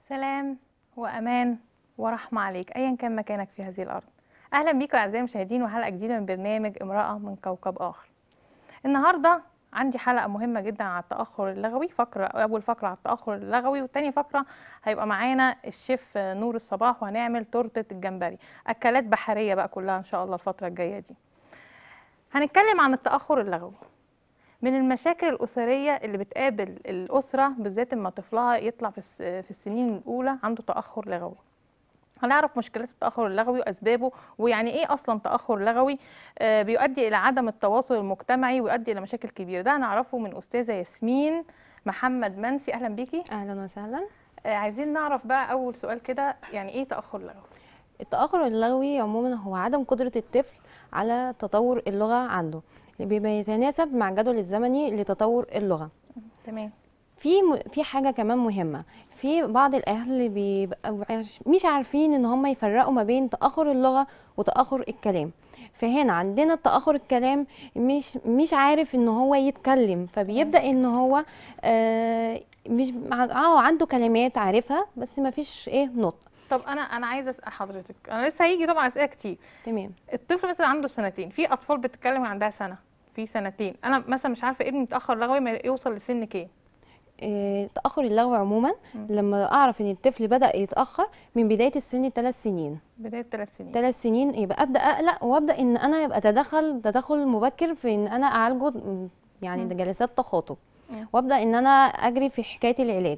سلام وامان ورحمه عليك ايا كان مكانك في هذه الارض اهلا بيكم اعزائي المشاهدين وحلقه جديده من برنامج امراه من كوكب اخر النهارده عندي حلقه مهمه جدا على التاخر اللغوي فقره اول فقره على التاخر اللغوي وتاني فقره هيبقى معانا الشيف نور الصباح وهنعمل تورته الجمبري اكلات بحريه بقى كلها ان شاء الله الفتره الجايه دي هنتكلم عن التاخر اللغوي من المشاكل الأسرية اللي بتقابل الأسرة بالذات لما طفلها يطلع في الس- في السنين الأولى عنده تأخر لغوي هنعرف مشكلات التأخر اللغوي وأسبابه ويعني إيه أصلا تأخر لغوي آه، بيؤدي إلى عدم التواصل المجتمعي ويؤدي إلى مشاكل كبيرة ده هنعرفه من أستاذة ياسمين محمد منسي أهلا بيكي اهلا وسهلا آه، عايزين نعرف بقى أول سؤال كده يعني إيه تأخر لغوي التاخر اللغوي عموما هو عدم قدره الطفل على تطور اللغه عنده بما يتناسب مع الجدول الزمني لتطور اللغه تمام في م... في حاجه كمان مهمه في بعض الاهل بيبقوا عاش- مش عارفين ان هم يفرقوا ما بين تاخر اللغه وتاخر الكلام فهنا عندنا تاخر الكلام مش مش عارف ان هو يتكلم فبيبدا ان هو آه مش اه عنده كلمات عارفها بس ما فيش ايه نطق طب أنا أنا عايزة أسأل حضرتك أنا لسه هيجي طبعا أسئلة كتير تمام الطفل مثلا عنده سنتين في اطفال بتتكلم عندها سنه في سنتين انا مثلا مش عارفه ابني متاخر لغوي ما يوصل لسن كام آه، تأخر اللغو عموما مم. لما أعرف إن الطفل بدأ يتأخر من بداية السن ثلاث سنين بدايه ثلاث سنين ثلاث سنين يبقى أبدأ أقلق وأبدأ إن أنا يبقى تدخل تدخل مبكر في إن أنا أعالجه م، يعني مم. ده جلسات تخاطب مم. وأبدأ إن أنا أجري في حكاية العلاج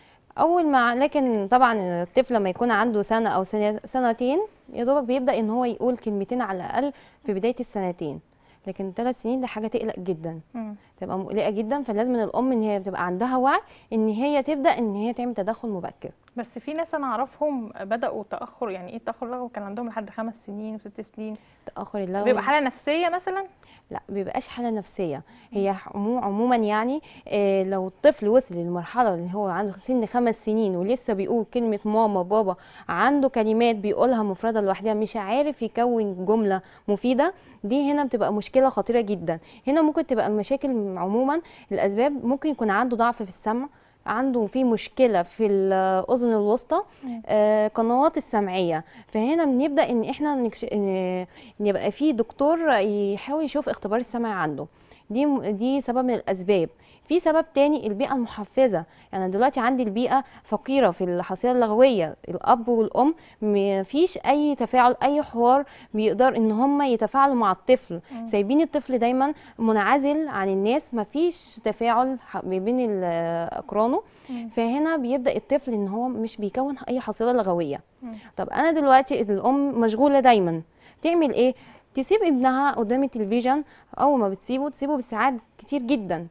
أول ما لكن طبعا الطفل لما يكون عنده سنة أو سنة سنتين يا دوبك بيبدأ إن هو يقول كلمتين على الأقل في بداية السنتين لكن ثلاث سنين ده حاجة تقلق جدا مم. تبقى مقلقه جدا فلازم الام ان هي بتبقى عندها وعي ان هي تبدا ان هي تعمل تدخل مبكر بس في ناس انا اعرفهم بداوا تاخر يعني ايه تاخر لغوي كان عندهم لحد خمس سنين وست سنين تاخر اللغوي بيبقى حاله نفسيه مثلا لا بيبقاش حاله نفسيه هي عمو- عموما يعني آه لو الطفل وصل للمرحله اللي هو عنده سن خمس سنين ولسه بيقول كلمه ماما بابا عنده كلمات بيقولها مفرده لوحدها مش عارف يكون جمله مفيده دي هنا بتبقى مشكله خطيره جدا هنا ممكن تبقى المشاكل عموما الاسباب ممكن يكون عنده ضعف في السمع عنده في مشكله في الاذن الوسطى مم. آه قنوات السمعيه فهنا بنبدا ان احنا نكش... ان إن يبقى في دكتور يحاول يشوف اختبار السمع عنده دي دي سبب من الاسباب في سبب تاني البيئه المحفزه يعني أنا دلوقتي عندي البيئه فقيره في الحصيله اللغويه الاب والام مفيش اي تفاعل اي حوار بيقدر ان هم يتفاعلوا مع الطفل مم. سايبين الطفل دايما منعزل عن الناس مفيش تفاعل ح- ما بين ال- اقرانه مم. فهنا بيبدا الطفل ان هو مش بيكون اي حصيله لغويه مم. طب انا دلوقتي الام مشغوله دايما تعمل ايه تسيب ابنها قدام التلفزيون اول ما بتسيبه تسيبه بالساعات كتير جدا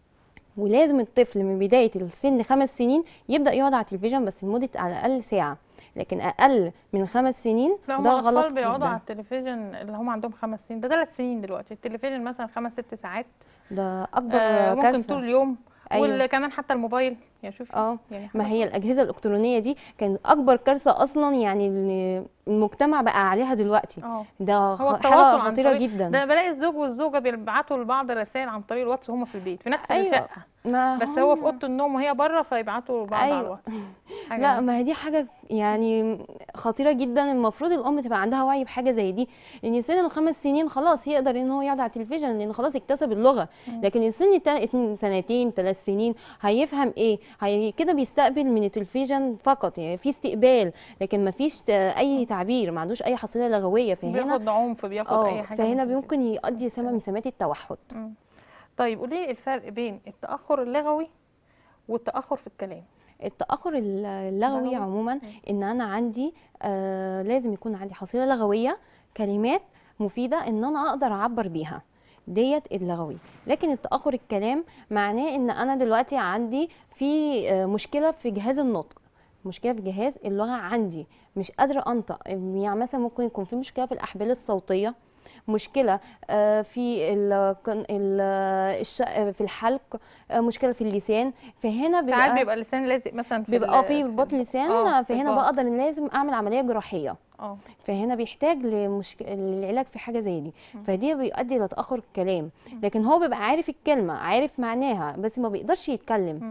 ولازم الطفل من بدايه السن خمس سنين يبدا يقعد على التلفزيون بس لمده على الاقل ساعه لكن اقل من خمس سنين لا هم ده غلط الاطفال بيقعدوا على جدا التلفزيون اللي هم عندهم خمس سنين ده ثلاث سنين دلوقتي التلفزيون مثلا خمس ست ساعات ده اكبر آه ممكن كارثه طول اليوم أيوة. وكمان حتى الموبايل يعني شوفي اه يعني ما حاجة هي الاجهزه الالكترونيه دي كان اكبر كارثه اصلا يعني إن المجتمع بقى عليها دلوقتي اه ده هو خ- التواصل حاجه عن خطيره طريق- جدا ده أنا بلاقي الزوج والزوجه بيبعتوا لبعض رسائل عن طريق الواتس وهم في البيت في نفس أيوة. الشقه ما بس هو في هم- اوضه النوم وهي بره فيبعتوا لبعض على أيوة. الواتس حاجة لا ما هي دي حاجه يعني خطيره جدا المفروض الام تبقى عندها وعي بحاجه زي دي لان سن الخمس سنين خلاص يقدر ان هو يقعد على التلفزيون لان خلاص اكتسب اللغه مم. لكن السن التا- اتنين- سنتين ثلاث سنين هيفهم ايه هي كده بيستقبل من التلفزيون فقط يعني في استقبال لكن ما فيش ت- اي تعبير ما عندوش اي حصيله لغويه فهنا بياخد عنف بياخد اه اي حاجه من فهنا كده. ممكن يؤدي سمه من سمات التوحد مم. طيب قولي لي الفرق بين التاخر اللغوي والتاخر في الكلام التاخر ال- اللغوي لغوي. عموما ان انا عندي آه لازم يكون عندي حصيله لغويه كلمات مفيده ان انا اقدر اعبر بيها ديت اللغوي لكن التاخر الكلام معناه ان انا دلوقتي عندي في آه مشكله في جهاز النطق مشكله في جهاز اللغه عندي مش قادره انطق يعني مثلا ممكن يكون في مشكله في الاحبال الصوتيه مشكله آه، في ال- كن- ال- الش- في الحلق آه، مشكله في اللسان فهنا ساعات بيبقى بيبقى اللسان لازق مثلا في بيبقى ال- في رباط لسان آه، في فهنا البطن. بقدر إن لازم اعمل عمليه جراحيه اه فهنا بيحتاج لمشك... للعلاج في حاجه زي دي مم. فدي بيؤدي لتاخر الكلام مم. لكن هو بيبقى عارف الكلمه عارف معناها بس ما بيقدرش يتكلم مم.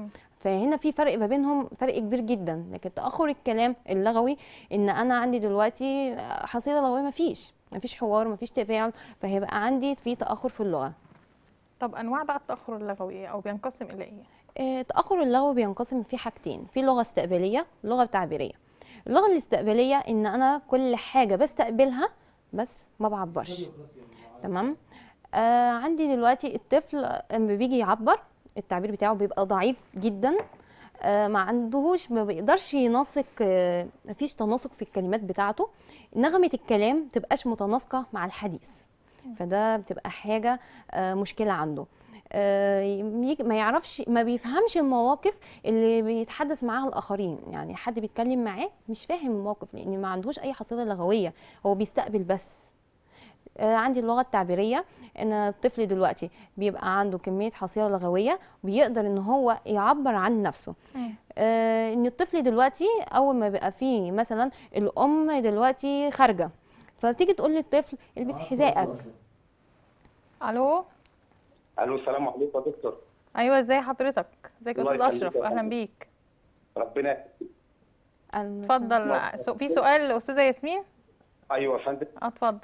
فهنا في فرق ما بينهم فرق كبير جدا لكن تاخر الكلام اللغوي ان انا عندي دلوقتي حصيله لغويه ما فيش ما فيش حوار ما فيش تفاعل فهيبقى عندي في تاخر في اللغه طب انواع بقى التاخر اللغوي ايه او بينقسم الى ايه آه، تأخر اللغو بينقسم في حاجتين في لغة استقبالية ولغة تعبيرية اللغة الاستقبالية إن أنا كل حاجة بستقبلها بس ما بعبرش تمام آه عندي دلوقتي الطفل لما بيجي يعبر التعبير بتاعه بيبقى ضعيف جدا آه ما عندهوش ما بيقدرش ينسق آه مفيش تناسق في الكلمات بتاعته نغمة الكلام تبقاش متناسقة مع الحديث فده بتبقى حاجة آه مشكلة عنده آه، يجي- ما يعرفش ما بيفهمش المواقف اللي بيتحدث معاها الاخرين يعني حد بيتكلم معاه مش فاهم الموقف لان ما عندهوش اي حصيله لغويه هو بيستقبل بس آه، عندي اللغه التعبيريه ان الطفل دلوقتي بيبقى عنده كميه حصيله لغويه بيقدر ان هو يعبر عن نفسه آه، ان الطفل دلوقتي اول ما بيبقى فيه مثلا الام دلوقتي خارجه فبتيجي تقول للطفل البس حذائك الو الو السلام عليكم يا دكتور ايوه ازي حضرتك ازيك يا الله استاذ يخليك اشرف يا اهلا فندم. بيك ربنا يخليك. اتفضل سو- في سؤال لاستاذه ياسمين ايوه يا فندم اه اتفضل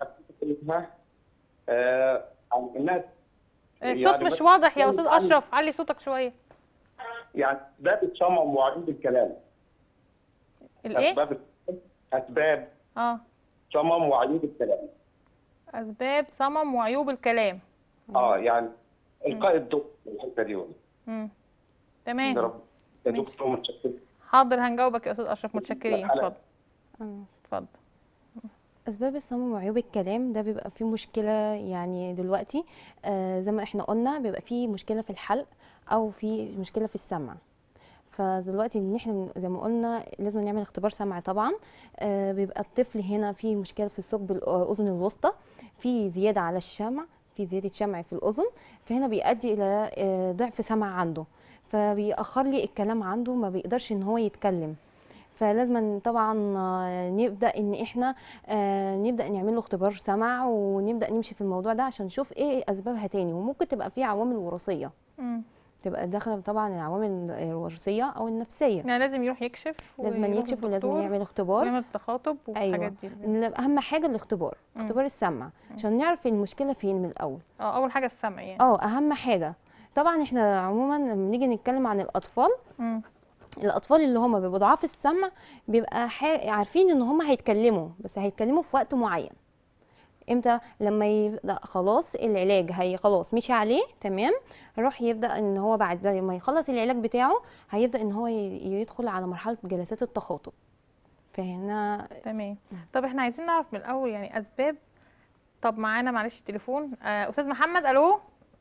آه عن انها الصوت يعني مش بس- واضح يا استاذ عن- اشرف علي صوتك شويه يعني اسباب الصمم وعديد الكلام الايه اسباب اسباب اه صمم وعديد الكلام اسباب صمم وعيوب الكلام اه يعني القاء الضوء الحته دي والله. امم يا تمام رب يا ماشي. دكتور متشكر حاضر هنجاوبك يا استاذ اشرف متشكرين الحلقة. اتفضل آه. اتفضل اسباب الصمم وعيوب الكلام ده بيبقى فيه مشكله يعني دلوقتي آه زي ما احنا قلنا بيبقى فيه مشكله في الحلق او في مشكله في السمع فدلوقتي ان احنا بن- زي ما قلنا لازم نعمل اختبار سمع طبعا آه بيبقى الطفل هنا فيه مشكله في ثقب الاذن الوسطى في زياده على الشمع في زياده شمع في الاذن فهنا بيؤدي الى آه ضعف سمع عنده فبيأخر لي الكلام عنده ما بيقدرش ان هو يتكلم فلازم طبعا آه، نبدا ان احنا آه، نبدا نعمل له اختبار سمع ونبدا نمشي في الموضوع ده عشان نشوف ايه اسبابها تاني وممكن تبقى في عوامل وراثيه امم تبقى داخله طبعا العوامل الوراثيه او النفسيه يعني لازم يروح يكشف لازم ويروح يكشف ولازم للدكتور يعمل اختبار ويعمل تخاطب والحاجات أيوة. دي إن اهم حاجه الاختبار مم. اختبار السمع عشان نعرف المشكله فين من الاول اه اول حاجه السمع يعني اه اهم حاجه طبعا احنا عموما لما نيجي نتكلم عن الاطفال امم الاطفال اللي هم بيبقوا ضعاف السمع بيبقى حا... عارفين ان هم هيتكلموا بس هيتكلموا في وقت معين امتى لما يبدا خلاص العلاج هي خلاص مشي عليه تمام يروح يبدا ان هو بعد زي ما يخلص العلاج بتاعه هيبدا ان هو ي- يدخل على مرحله جلسات التخاطب فهنا تمام طب احنا عايزين نعرف من الاول يعني اسباب طب معانا معلش تليفون آه استاذ محمد الو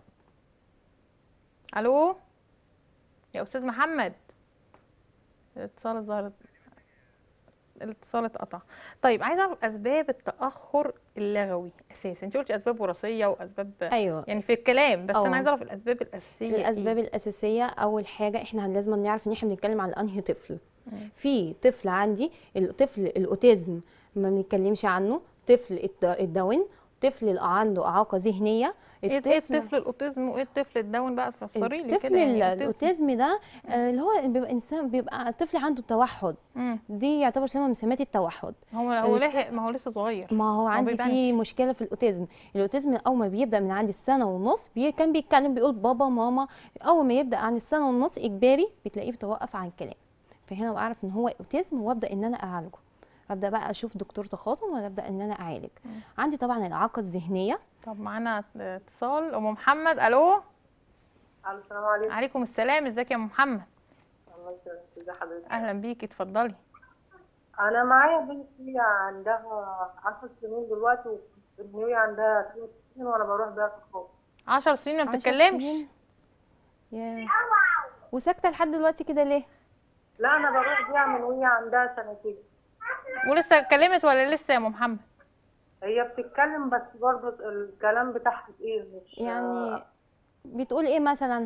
الو يا استاذ محمد الاتصال الظاهر الاتصال اتقطع طيب عايزه اعرف اسباب التاخر اللغوي اساسا انت قلتي اسباب وراثيه واسباب ايوه يعني في الكلام بس أه. انا عايزه اعرف الاسباب الاساسيه الاسباب إيه؟ الاساسيه اول حاجه احنا لازم نعرف ان احنا بنتكلم عن انهي طفل مم. في طفل عندي الطفل الاوتيزم ما بنتكلمش عنه طفل الد- الداون طفل اللي عنده اعاقه ذهنيه ايه إيه الطفل الاوتيزم وايه الطفل الداون بقى تفسري لي الطفل كده يعني ال- أوتيزم. الاوتيزم ده آه، اللي هو بيبقى انسان بيبقى طفل عنده توحد مم. دي يعتبر سمه من سمات التوحد هو هو الط- لحق ما هو لسه صغير ما هو عندي بيبانش. فيه مشكله في الاوتيزم الاوتيزم اول ما بيبدا من عند السنه ونص بي كان بيتكلم بيقول بابا ماما اول ما يبدا عن السنه ونص اجباري بتلاقيه بيتوقف عن الكلام فهنا بعرف ان هو اوتيزم وابدا ان انا اعالجه ابدا بقى اشوف دكتور تخاطب وابدا ان انا اعالج مم. عندي طبعا الاعاقه الذهنيه طب معانا اتصال ام محمد الو السلام عليكم عليكم السلام ازيك يا ام محمد الله يسلمك ازي حضرتك اهلا بيكي اتفضلي انا معايا بنتي عندها 10 سنين دلوقتي وهي عندها 2 سنين وانا بروح بيها في الخوف عشر سنين ما عشر بتتكلمش سنين. ياه وساكته لحد دلوقتي كده ليه لا انا بروح بيها من وهي عندها سنتين ولسه اتكلمت ولا لسه يا ام محمد هي بتتكلم بس برضه الكلام بتاعها تقيل مش يعني بتقول ايه مثلا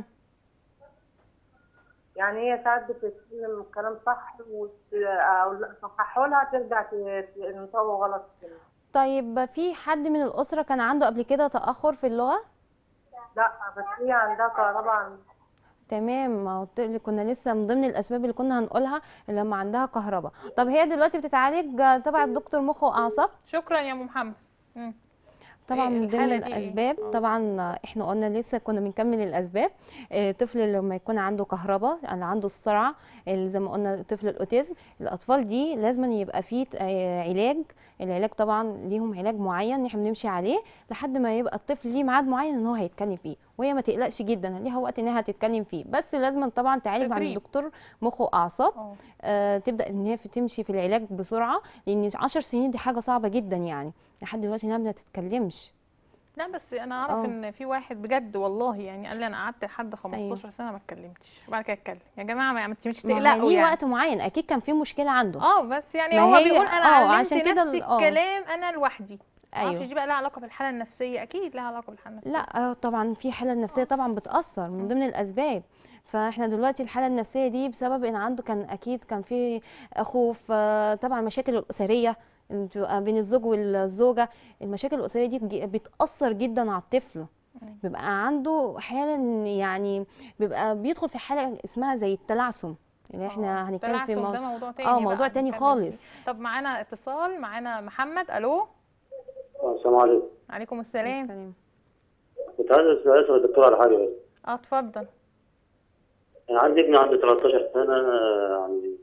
يعني هي ساعات بتتكلم الكلام صح وت- او لا صححوا لها ترجع ت- تنطقه غلط كده. طيب في حد من الاسره كان عنده قبل كده تاخر في اللغه لا بس هي عندها كهرباء عن تمام ما قلت لك كنا لسه من ضمن الاسباب اللي كنا هنقولها لما عندها كهرباء طب هي دلوقتي بتتعالج تبع الدكتور مخ واعصاب شكرا يا ام محمد مم. طبعا إيه من ضمن الحالة دي إيه؟ الاسباب طبعا احنا قلنا لسه كنا بنكمل الاسباب آه، طفل لما يكون عنده كهرباء اللي عنده الصرع اللي زي ما قلنا طفل الاوتيزم الاطفال دي لازم يبقى فيه آه، علاج العلاج طبعا ليهم علاج معين احنا بنمشي عليه لحد ما يبقى الطفل ليه ميعاد معين ان هو هيتكلم فيه وهي ما تقلقش جدا ليها وقت انها هتتكلم فيه بس لازم طبعا تعالج عند تدريب. الدكتور مخ واعصاب اه آه، تبدا ان هي في- تمشي في العلاج بسرعه لان 10 سنين دي حاجه صعبه جدا يعني لحد دلوقتي انها ما تتكلمش لا بس انا اعرف اه. ان في واحد بجد والله يعني قال لي انا قعدت لحد 15 سنه ما اتكلمتش وبعد كده اتكلم يا جماعه ما مش مش ما هو تقلقوا ليه يعني وقت معين اكيد كان في مشكله عنده اه بس يعني ما هو هي- بيقول انا اه، علمت عشان كده نفسي ال- اه. الكلام انا لوحدي معرفش ايوه دي بقى لها علاقه بالحاله النفسيه اكيد لها علاقه بالحاله النفسيه لا آه، طبعا في حاله نفسيه طبعا بتاثر من ضمن الاسباب فاحنا دلوقتي الحاله النفسيه دي بسبب ان عنده كان اكيد كان في خوف آه، طبعا المشاكل الاسريه اللي بتبقى بين الزوج والزوجه المشاكل الاسريه دي بتجي- بتاثر جدا على الطفل بيبقى عنده حاله إن يعني بيبقى بيدخل في حاله اسمها زي التلعثم اللي احنا اه، هنتكلم في التلعثم مو... ده موضوع تاني اه بقى موضوع تاني هنتكلم خالص فيه. طب معانا اتصال معانا محمد الو السلام عليكم عليكم السلام السلام. كنت عايز اسال الدكتور على حاجه بس اه اتفضل انا عندي ابني عنده 13 سنه يعني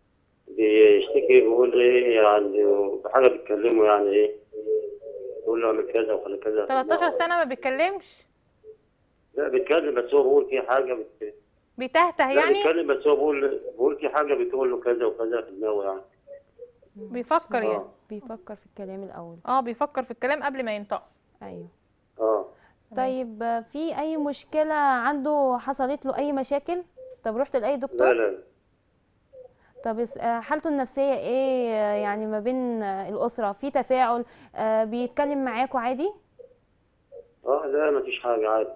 بيشتكي بيقول ايه يعني بحاجه بتكلمه يعني ايه يقول له اعمل كذا وخلي كذا 13 سنه ما بيتكلمش لا بيتكلم بس هو بيقول في حاجه بت... بيتهته لا يعني بيتكلم بس هو بيقول بيقول في حاجه بتقول له كذا وكذا في دماغه يعني بيفكر يعني اه بيفكر في الكلام الاول اه بيفكر في الكلام قبل ما ينطق ايوه اه طيب آه، في اي مشكله عنده حصلت له اي مشاكل طب رحت لاي لا دكتور لا طب اس- آه، حالته النفسيه ايه آه، يعني ما بين آه، الاسره في تفاعل آه، بيتكلم معاكوا عادي اه لا ما فيش حاجه عادي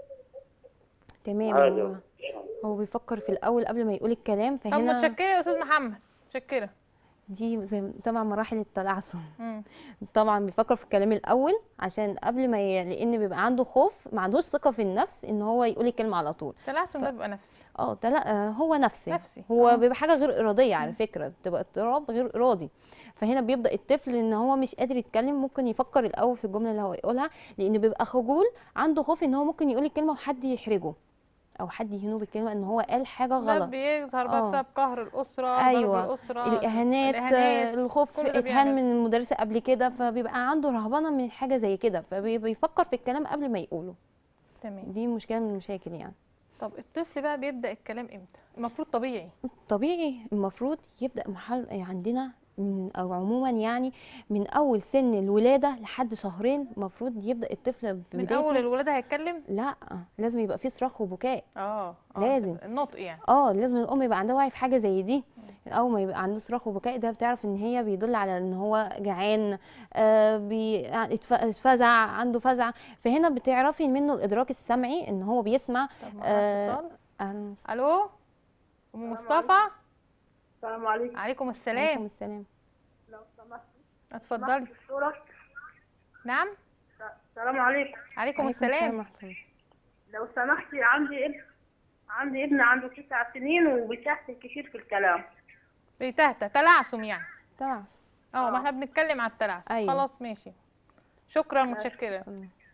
تمام عادي هو مفيش حاجة. هو بيفكر في الاول قبل ما يقول الكلام طب فهنا متشكره يا استاذ محمد متشكره دي زي طبعا مراحل التلعثم مم. طبعا بيفكر في الكلام الاول عشان قبل ما ي... لان بيبقى عنده خوف ما عندوش ثقه في النفس ان هو يقول الكلمه على طول التلعثم ده بيبقى نفسي اه تلا... آه، هو نفسي نفسي. هو آه. بيبقى حاجه غير اراديه على فكره بتبقى اضطراب غير ارادي فهنا بيبدا الطفل ان هو مش قادر يتكلم ممكن يفكر الاول في الجمله اللي هو يقولها لان بيبقى خجول عنده خوف ان هو ممكن يقول الكلمه وحد يحرجه او حد يهينه بالكلمه ان هو قال حاجه ده غلط بيظهر بقى اه. بسبب قهر الاسره أيوة. ضرب الاسره الاهانات الإهانات، آه، الخوف كل ده اتهان بيعمل. من المدرسه قبل كده فبيبقى عنده رهبنه من حاجه زي كده فبيفكر في الكلام قبل ما يقوله تمام دي مشكله من المشاكل يعني طب الطفل بقى بيبدا الكلام امتى المفروض طبيعي طبيعي المفروض يبدا محل عندنا من او عموما يعني من اول سن الولاده لحد شهرين المفروض يبدا الطفل من ببدايه اول الولاده هيتكلم لا لازم يبقى فيه صراخ وبكاء اه آه، لازم. النطق يعني اه لازم الام يبقى عندها وعي في حاجه زي دي اول ما يبقى عنده صراخ وبكاء ده بتعرف ان هي بيدل على ان هو جعان آه بي اتف- اتفزع عنده فزع فهنا بتعرفي منه الادراك السمعي ان هو بيسمع طب معانا آه، اتصال أهلاً الو ام مصطفى السلام عليكم عليكم عليكم السلام السلام لو سمحت اتفضلي دكتورة نعم السلام عليكم عليكم السلام ورحمة الله. لو سمحتي عندي ابن عندي ابن عنده تسع سنين وبيتهته كتير في الكلام بيتهته تلعثم يعني طبعا اه ما احنا بنتكلم على التلعثم أيوة. خلاص ماشي شكرا متشكره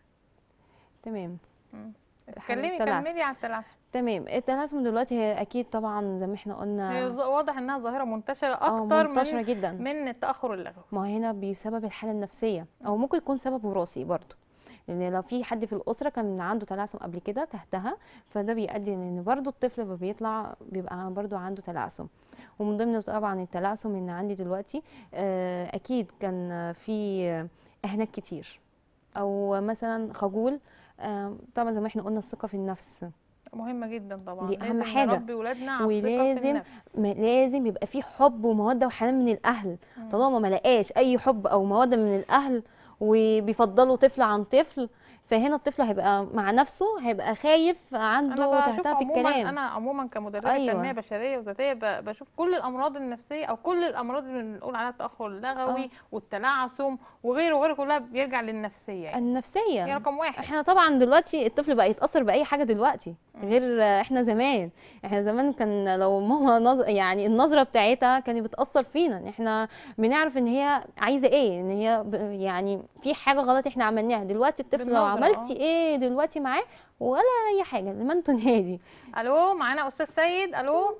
تمام اتكلمي التلعثم. كملي على التلعثم تمام التلازم دلوقتي هي اكيد طبعا زي ما احنا هي قلنا ظ- واضح انها ظاهره منتشره اه اكتر منتشره من جدا من التاخر اللغوي ما هو هنا بسبب الحاله النفسيه او ممكن يكون سبب وراثي برضه لان لو في حد في الاسره كان عنده تلعثم قبل كده تحتها فده بيؤدي ان برضه الطفل لما بيطلع بيبقى برضه عنده تلعثم ومن ضمن طبعا التلعثم ان عندي دلوقتي آه، اكيد كان في اهانات كتير او مثلا خجول آه، طبعا زي ما احنا قلنا الثقه في النفس مهمه جدا طبعا دي أهم لازم حاجة. نربي ولادنا على الثقه في ولازم النفس ما لازم يبقى في حب وموده وحنان من الاهل طالما ما لقاش اي حب او موده من الاهل وبيفضلوا طفل عن طفل فهنا الطفل هيبقى مع نفسه هيبقى خايف عنده انا بشوف تهتها في عموما الكلام انا عموما كمدربه أيوة. تنميه بشريه وذاتيه ب- بشوف كل الامراض النفسيه او كل الامراض اللي بنقول عليها التاخر اللغوي آه. والتلعثم وغيره وغيره كلها بيرجع للنفسيه يعني هي النفسيه رقم واحد احنا طبعا دلوقتي الطفل بقى يتاثر باي حاجه دلوقتي غير احنا زمان احنا زمان كان لو ماما نظ... يعني النظره بتاعتها كانت بتاثر فينا ان احنا بنعرف ان هي عايزه ايه ان هي ب... يعني في حاجه غلط احنا عملناها دلوقتي الطفل لو بالنظرة، عملتي آه. ايه دلوقتي معاه ولا اي حاجه ما انتوا نادي الو معانا استاذ سيد الو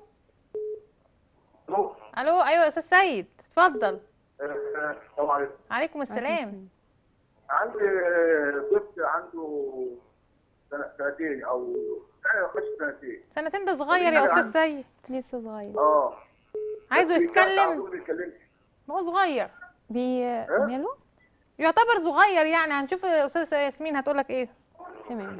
الو ايوه يا استاذ سيد اتفضل السلام عليكم عليكم السلام عندي طفل عنده سنة- سنتين او يعني خش سنتين سنتين ده صغير يا استاذ سيد لسه صغير اه عايزه بس بيتكلم- يتكلم على طول بيتكلم هو صغير بي ماله يعتبر صغير يعني هنشوف استاذ ياسمين هتقول لك ايه تمام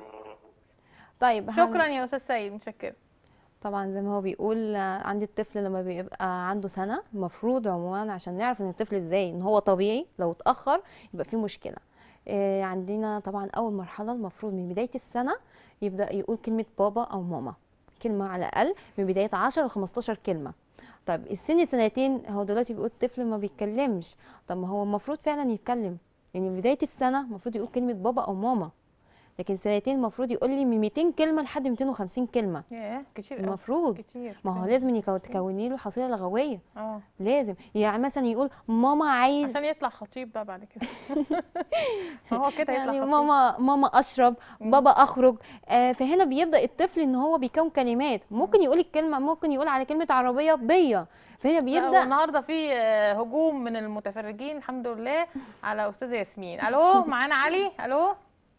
طيب هن- شكرا يا استاذ سيد متشكره طبعا زي ما هو بيقول آه، عند الطفل لما بيبقى عنده سنة المفروض عموما عشان نعرف ان الطفل ازاي ان هو طبيعي لو اتأخر يبقى فيه مشكلة آه، عندنا طبعا اول مرحلة المفروض من بداية السنة يبدأ يقول كلمة بابا او ماما كلمة على الاقل من بداية 10 ل 15 كلمة طيب السن سنتين هو دلوقتي بيقول الطفل ما بيتكلمش طب ما هو المفروض فعلا يتكلم يعني من بداية السنة المفروض يقول كلمة بابا او ماما لكن سنتين المفروض يقول لي من 200 كلمة لحد 250 كلمة ياه كتير قوي المفروض كتير ما هو كتير. لازم يكو- تكوني له حصيله لغويه اه لازم يعني مثلا يقول ماما عايز عشان يطلع خطيب بقى بعد كده ما هو كده يطلع يعني خطيب ماما ماما اشرب مم. بابا اخرج آه فهنا بيبدا الطفل ان هو بيكون كلمات ممكن يقول الكلمه ممكن يقول على كلمه عربيه بيا فهنا لا، بيبدا النهارده في آه، هجوم من المتفرجين الحمد لله على استاذه ياسمين الو معانا علي الو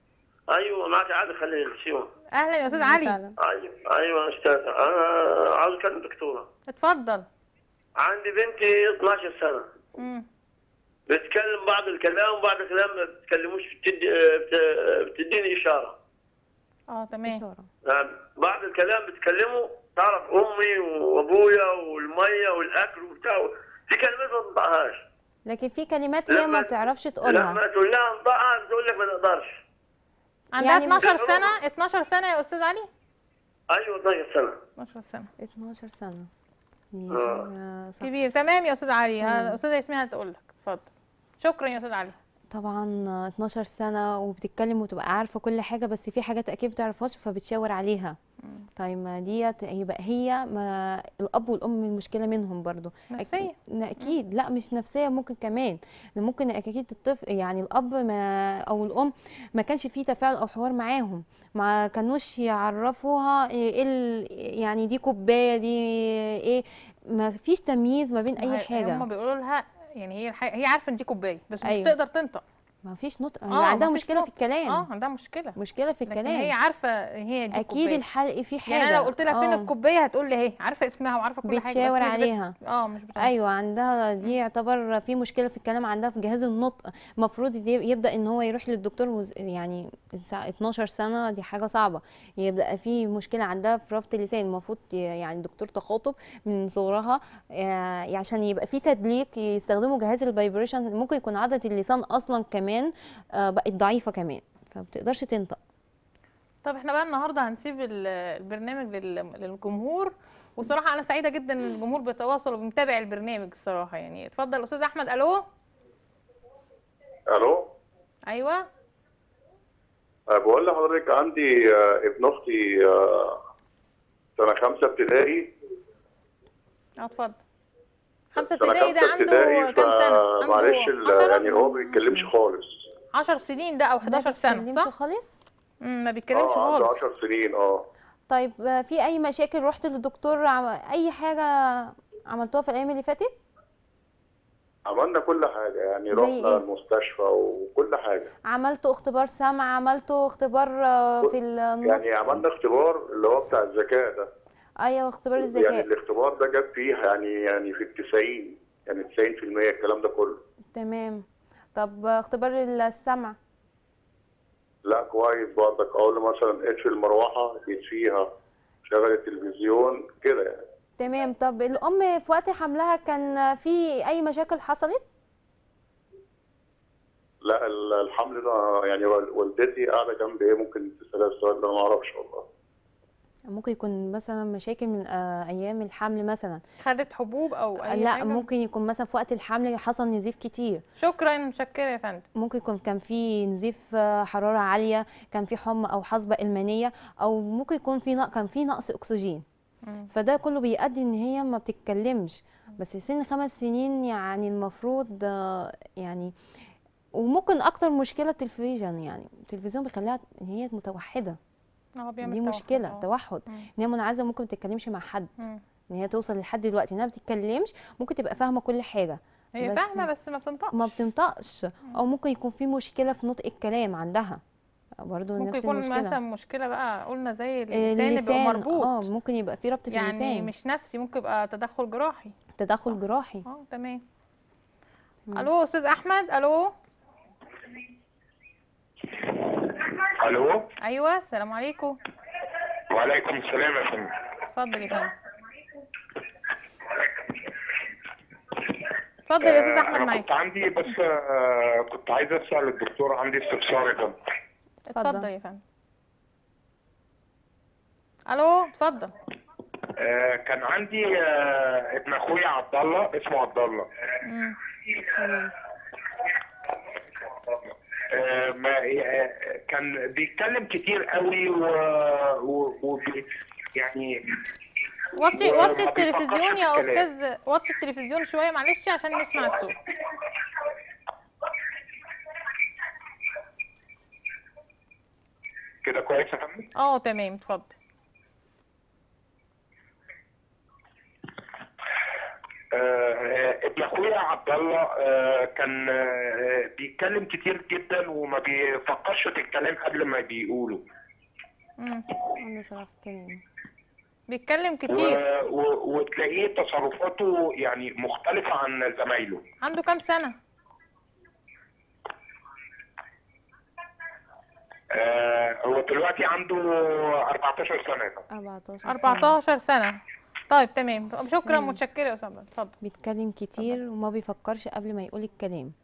ايوه معك عادل خليل السيوم اهلا يا استاذ علي مثلاً. ايوه ايوه يا استاذ انا عاوز اكلم دكتوره اتفضل عندي بنتي 12 سنه مم. بتتكلم بعض الكلام وبعض الكلام ما بتتكلموش بتدي بت- بتديني اشاره اه تمام إشارة. نعم. بعض الكلام بتكلمه تعرف امي وابويا والميه والاكل وبتاع في كلمات ما تنطقهاش لكن في كلمات هي ما لما- بتعرفش تقولها لما تقول لها انطقها بتقول لك ما تقدرش عندها يعني 12 بيقولوا- سنه 12 سنه يا استاذ علي ايوه 12 سنه 12 سنه 12 سنه دي آه. حاجة صح. كبير تمام يا استاذ علي مم. ها- استاذه ياسمين هتقول لك اتفضل شكرا يا استاذ علي طبعا 12 سنة وبتتكلم وتبقى عارفة كل حاجة بس في حاجات أكيد بتعرفهاش فبتشاور عليها مم. طيب ما ديت يبقى هي ما الأب والأم المشكلة منهم برضو نفسيه أك- أكيد لا مش نفسية ممكن كمان ده ممكن أكيد الطفل يعني الأب ما أو الأم ما كانش فيه تفاعل أو حوار معاهم ما كانوش يعرفوها ايه ال- يعني دي كوباية دي ايه ما فيش تمييز ما بين أي هم حاجة بيقولوا لها يعني هي الحقيقة هي عارفه ان دي كوبايه بس مش أيوة. بتقدر تنطق ما فيش نطق آه، هي عندها مفيش مشكلة في نطق. الكلام اه عندها مشكله مشكلة في لكن الكلام هي عارفه هي دي اكيد كوباية. الحلق فيه حاجه يعني انا لو قلت لها فين آه. الكوبايه هتقول لي اهي عارفه اسمها وعارفه كل حاجه بس بتشاور مش بت- عليها اه مش بتعرف ايوه عندها دي يعتبر في مشكله في الكلام عندها في جهاز النطق المفروض دي- يبدا ان هو يروح للدكتور وز- يعني الساعة 12 سنه دي حاجه صعبه يبدا في مشكله عندها في ربط اللسان المفروض ي- يعني الدكتور تخاطب من صغرها آه، عشان يبقى في تدليك يستخدموا جهاز الفايبريشن ممكن يكون عضله اللسان اصلا كمان آه، بقت ضعيفه كمان فبتقدرش تنطق طب احنا بقى النهارده هنسيب ال- البرنامج لل- للجمهور وصراحه انا سعيده جدا ان الجمهور بيتواصل وبيتابع البرنامج الصراحه يعني اتفضل استاذ احمد الو الو ايوه أه، بقول لحضرتك عندي آه، ابن اختي آه، سنه خمسه ابتدائي اه اتفضل خمسة سنه ابتدائي ده خمسه ابتدائي عنده كام سنة؟ عنده معلش ال- 10 يعني هو ما بيتكلمش خالص 10 سنين ده او 11 ما سنة بيتكلمش صح؟ خالص مم، ما بيتكلمش اه عنده خالص 10 سنين اه طيب آه، في اي مشاكل رحت للدكتور عم... اي حاجه عملتوها في الايام اللي فاتت عملنا كل حاجه يعني زي رحنا إيه؟ المستشفى وكل حاجه عملتوا اختبار سمع عملتوا اختبار آه، في النطق يعني عملنا اختبار اللي هو بتاع الذكاء ده ايوه اختبار يعني الذكاء الاختبار ده جاب فيه يعني يعني في التسعين يعني 90% الكلام ده كله تمام طب آه، اختبار السمع لا كويس برضك اقول له مثلا اطفي المروحه يطفيها شغل التلفزيون كده يعني تمام طب الام في وقت حملها كان في اي مشاكل حصلت لا ال- الحمل ده يعني وال- والدتي قاعده جنبي ايه ممكن تسالها السؤال ده أنا ما اعرفش والله ممكن يكون مثلا مشاكل من آه، ايام الحمل مثلا خدت حبوب او اي لا حاجه ممكن يكون مثلا في وقت الحمل حصل نزيف كتير شكرا متشكره يا فندم ممكن يكون كان في نزيف آه، حراره عاليه كان في حمى او حصبه المانيه او ممكن يكون في نق- كان في نقص اكسجين مم. فده كله بيؤدي ان هي ما بتتكلمش بس سن خمس سنين يعني المفروض آه، يعني وممكن اكتر مشكله التلفزيون يعني التلفزيون بيخليها ان هي متوحده اه بيعمل دي توحد، مشكله آه. توحد مم. ان هي منعزله ممكن ما تتكلمش مع حد مم. ان هي توصل لحد دلوقتي انها ما بتتكلمش ممكن تبقى فاهمه كل حاجه هي بس- فاهمه بس ما بتنطقش ما بتنطقش او ممكن يكون في مشكله في نطق الكلام عندها برضه ممكن نفس يكون المشكله مثلا مشكله بقى قلنا زي آه، اللسان يبقى اللسان مربوط اه ممكن يبقى في ربط في يعني اللسان مش نفسي ممكن يبقى تدخل جراحي تدخل جراحي اه تمام مم. الو استاذ احمد الو الو ايوه السلام عليكم وعليكم السلام يا فندم اتفضل يا فندم اتفضل يا استاذ آه، احمد انا معاك كنت عندي بس آه، كنت عايز اسال الدكتور عندي استفسار يا فندم اتفضل يا فندم الو اتفضل آه، كان عندي آه، ابن اخويا عبد الله اسمه عبد الله مم. تمام آه، ما آه، كان بيتكلم كتير قوي و, و... و... يعني وطي وما وطي التلفزيون بيفكرش يا في الكلام. استاذ وطي التلفزيون شويه معلش عشان نسمع الصوت كده كويس يا فندم اه تمام اتفضل آه، ابن اخويا عبد الله آه، كان آه، بيتكلم كتير جدا وما بيفكرش في الكلام قبل ما بيقوله مم. عنده سرعه في الكلام بيتكلم كتير و... و... وتلاقيه تصرفاته يعني مختلفة عن زمايله عنده كام سنه آه هو دلوقتي عنده 14 سنة 14 سنة. 14 سنه طيب تمام شكرا مم. متشكره يا استاذ اتفضل بيتكلم كتير وما بيفكرش قبل ما يقول الكلام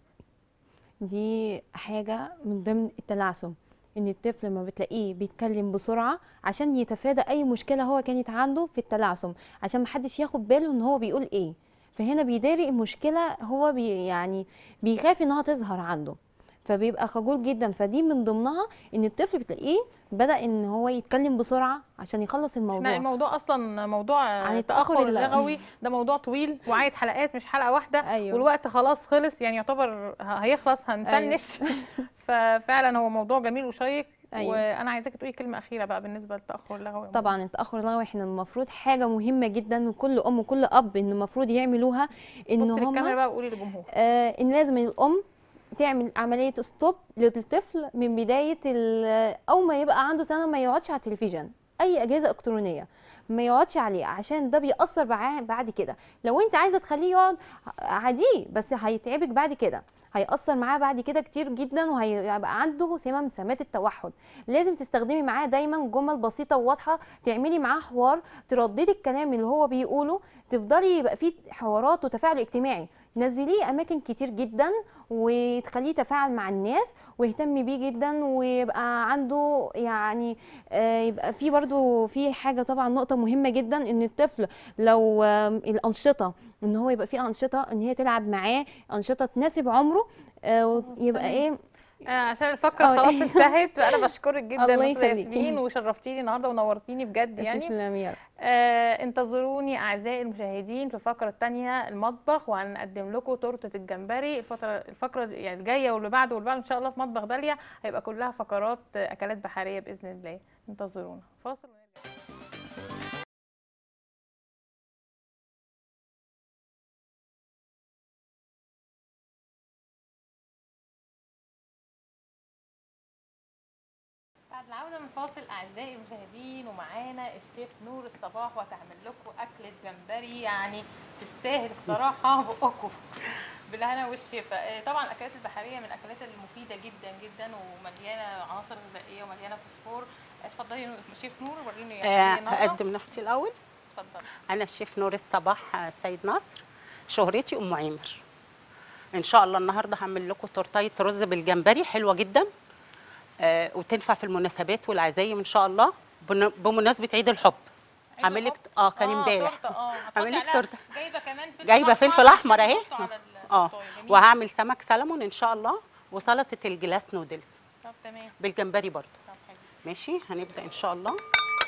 دي حاجة من ضمن التلعثم ان الطفل لما بتلاقيه بيتكلم بسرعة عشان يتفادى اي مشكلة هو كانت عنده في التلعثم عشان محدش ياخد باله ان هو بيقول ايه فهنا بيداري المشكلة هو بي يعني بيخاف انها تظهر عنده فبيبقى خجول جدا فدي من ضمنها ان الطفل بتلاقيه بدأ ان هو يتكلم بسرعة عشان يخلص الموضوع لا الموضوع اصلا موضوع عن التاخر التأخر الل- اللغوي ده موضوع طويل وعايز حلقات مش حلقه واحده أيوة. والوقت خلاص خلص يعني يعتبر ه- هيخلص هنفنش ففعلا هو موضوع جميل وشيق أيوة. وانا عايزاك تقولي كلمه اخيره بقى بالنسبه للتاخر اللغوي طبعا التاخر اللغوي احنا المفروض حاجه مهمه جدا من كل ام وكل اب ان المفروض يعملوها ان بصي للكاميرا هم بقى وقولي للجمهور آه ان لازم الام تعمل عمليه ستوب للطفل من بدايه ال- اول ما يبقى عنده سنه ما يقعدش على التلفزيون اي اجهزه الكترونيه ما يقعدش عليه عشان ده بيأثر معاه بعد كده لو انت عايزه تخليه يقعد عادي بس هيتعبك بعد كده هيأثر معاه بعد كده كتير جدا وهيبقى عنده سمة من سمات التوحد لازم تستخدمي معاه دايما جمل بسيطة وواضحة تعملي معاه حوار ترددي الكلام اللي هو بيقوله تفضلي يبقى فيه حوارات وتفاعل اجتماعي نزليه اماكن كتير جدا وتخليه يتفاعل مع الناس ويهتم بيه جدا ويبقى عنده يعني آه، يبقى في برضو في حاجه طبعا نقطه مهمه جدا ان الطفل لو آم، الانشطه ان هو يبقى في انشطه ان هي تلعب معاه انشطه تناسب عمره آه، يبقى تمام. ايه آه عشان الفقره أه. خلاص انتهت فانا بشكرك جدا الله استاذه يخليكي. ياسمين وشرفتيني النهارده ونورتيني بجد يعني تسلمي يا رب. آه انتظروني اعزائي المشاهدين في الفقره الثانيه المطبخ وهنقدم لكم تورته الجمبري الفتره الفقره يعني الجايه واللي بعده واللي بعده ان شاء الله في مطبخ داليا هيبقى كلها فقرات آه، اكلات بحريه باذن الله انتظرونا فاصل ونرجع بعد العودة من فاصل أعزائي المشاهدين ومعانا الشيف نور الصباح وهتعمل لكم أكلة جمبري يعني تستاهل الصراحة بقكم بالهنا والشفا آه، طبعا الأكلات البحرية من الأكلات المفيدة جدا جدا ومليانة عناصر غذائية ومليانة فوسفور اتفضلي يا شيف نور وريني يعني آه، إيه النهاردة. هقدم نفسي الاول اتفضلي انا الشيف نور الصباح آه، سيد نصر شهرتي ام عامر ان شاء الله النهارده هعمل لكم تورتيه رز بالجمبري حلوه جدا آه، وتنفع في المناسبات والعزايم ان شاء الله بن- بمناسبه عيد الحب عيد هعمل لك الحب؟ اه كان آه، امبارح تورتة، اه هعمل لك هتحطي تورته عليها- جايبه كمان فلفل جايبه أحمر فلفل عشان احمر اهي تحطه على ال- اه الطاية. جميل. وهعمل سمك سلمون ان شاء الله وسلطه الجلاس نودلز طب تمام بالجمبري برضه طب حلو ماشي هنبدا ان شاء الله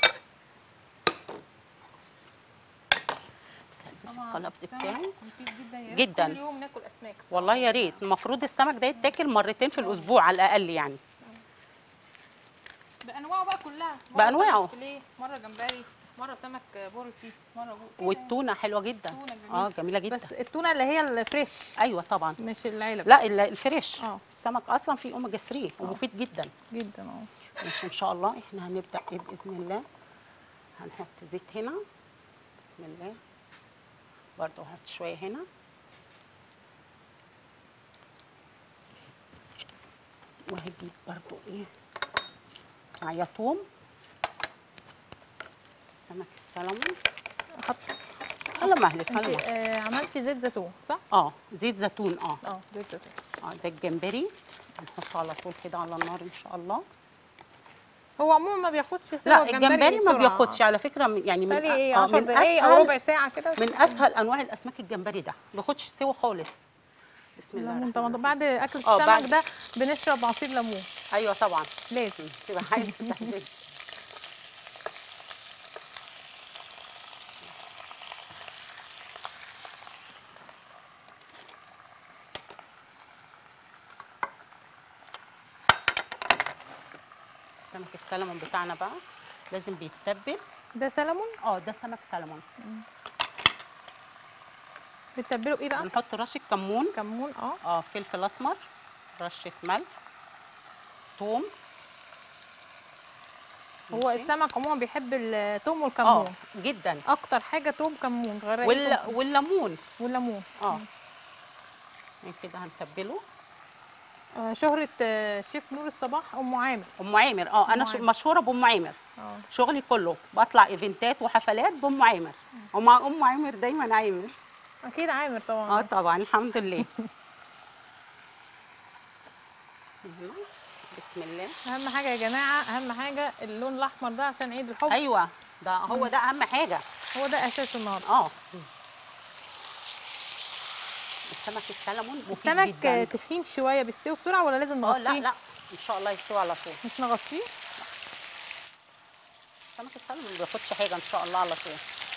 بس هلبس طبعاً القلفز السمك بتاعي مفيد جدا يا ريت جداً. كل يوم ناكل اسماك والله يا ريت المفروض السمك ده يتاكل مرتين في الاسبوع على الاقل يعني بانواعه بقى كلها مرة بأنواعه. سمك فيليه مره جمبري مره سمك بورتي مره جو- كده والتونه حلوه جدا تونة جميلة. اه جميله يعني. جدا بس التونه اللي هي الفريش ايوه طبعا مش العلب لا ال- الفريش اه. السمك اصلا فيه اوميجا 3 ومفيد جدا جدا اه ماشي ان شاء الله احنا هنبدا ايه باذن الله هنحط زيت هنا بسم الله برضو هحط شويه هنا وهجيب برضو ايه معايا توم سمك السلمون حط على مهلك انت على مهلك آه عملتي زيت زيتون صح؟ اه زيت زيتون اه اه زيت زيتون اه ده الجمبري هنحطه على طول كده على النار ان شاء الله هو عموما ما بياخدش سوا لا الجمبري ما بسرعة. بياخدش على فكره من- يعني من بالتالي أ- ايه آه، 10 من دقايق او أسهل- ربع ساعه كده من اسهل انواع الاسماك الجمبري ده ما بياخدش سوا خالص بسم الله ليمون الرحمن طبعا الرحيم. بعد اكل اه، السمك بعد- ده بنشرب عصير ليمون ايوه طبعا لازم تبقى حاجه تحديد سمك السلمون بتاعنا بقى لازم بيتبل ده سلمون اه ده سمك سلمون بتتبله بايه بقى؟ بنحط رشه كمون كمون اه اه فلفل اسمر رشه ملح ثوم هو ماشي. السمك عموما بيحب الثوم اه والكمون جدا اكتر حاجه توم كمون غير وال... توم والليمون والليمون اه يعني كده هنتبله آه شهرة آه، شيف نور الصباح ام عامر ام عامر اه انا أم ش- عامر. مشهوره بام عامر اه شغلي كله بطلع ايفنتات وحفلات بام عامر ومع ام عامر دايما عامر اكيد عامر اه طبعا طبعا الحمد لله بسم الله اهم حاجه يا جماعه اهم حاجه اللون الاحمر ده عشان عيد الحب ايوه ده هو ده اهم حاجه هو ده اساس النهارده اه السمك السلمون مفيد السمك آه، جدا تخين شويه بيستوي بسرعه ولا لازم اه نغطيه لا لا ان شاء الله يستوي على طول مش نغطيه سمك السلمون ما بياخدش حاجه ان شاء الله على طول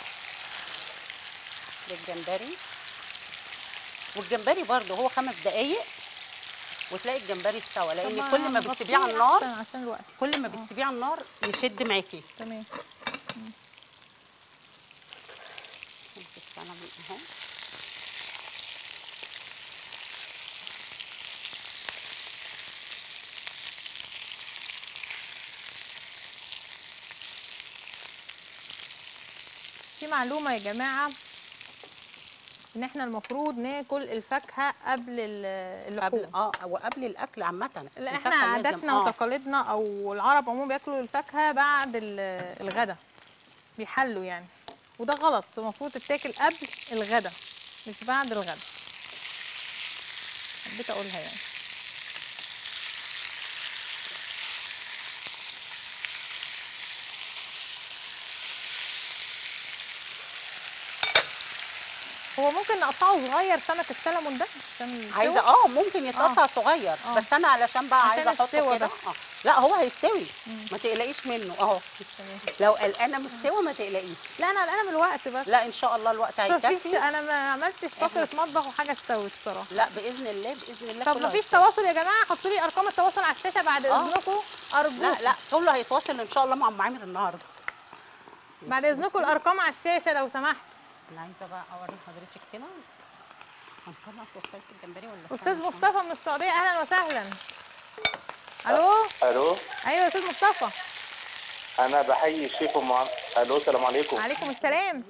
ده الجمبري والجمبري برضه هو خمس دقايق وتلاقي الجمبري استوى لان طب كل ما نغطيه بتسيبيه على النار أحسن عشان الوقت كل ما بتسيبيه على النار يشد معاكي تمام سمك السلمون اهو في معلومه يا جماعه ان احنا المفروض ناكل الفاكهه قبل ال- قبل اللحوم اه وقبل الاكل عامه لا احنا الفاكهة لازم- عاداتنا آه. وتقاليدنا او العرب عموما بياكلوا الفاكهه بعد ال- الغدا بيحلوا يعني وده غلط المفروض تتاكل قبل الغدا مش بعد الغدا حبيت اقولها يعني هو ممكن نقطعه صغير سمك السلمون ده عشان يستوي؟ عايزه اه ممكن يتقطع صغير آه. بس انا علشان بقى عشان عايزه احطه السوا كده بس. اه لا هو هيستوي مم. ما تقلقيش منه اهو تمام. لو قلقانه مستوى ما تقلقيش لا انا قلقانه من الوقت بس لا ان شاء الله الوقت مفيش هيكفي انا ما عملتش فتره مطبخ وحاجه استوت الصراحه لا باذن الله باذن الله طب كله مفيش هيستوي. تواصل يا جماعه حطوا لي ارقام التواصل على الشاشه بعد آه. اذنكم ارجوكم لا لا كله هيتواصل ان شاء الله مع ام عامر النهارده بعد ماشي، اذنكم بصي. الارقام على الشاشه لو سمحت انا عايزه بقى اوري حضرتك كده هنطلع فوسفات الجمبري ولا استاذ استنى عشان- مصطفى من السعوديه اهلا وسهلا الو الو ايوه يا استاذ مصطفى انا بحيي الشيف ام عم- الو السلام عليكم عليكم السلام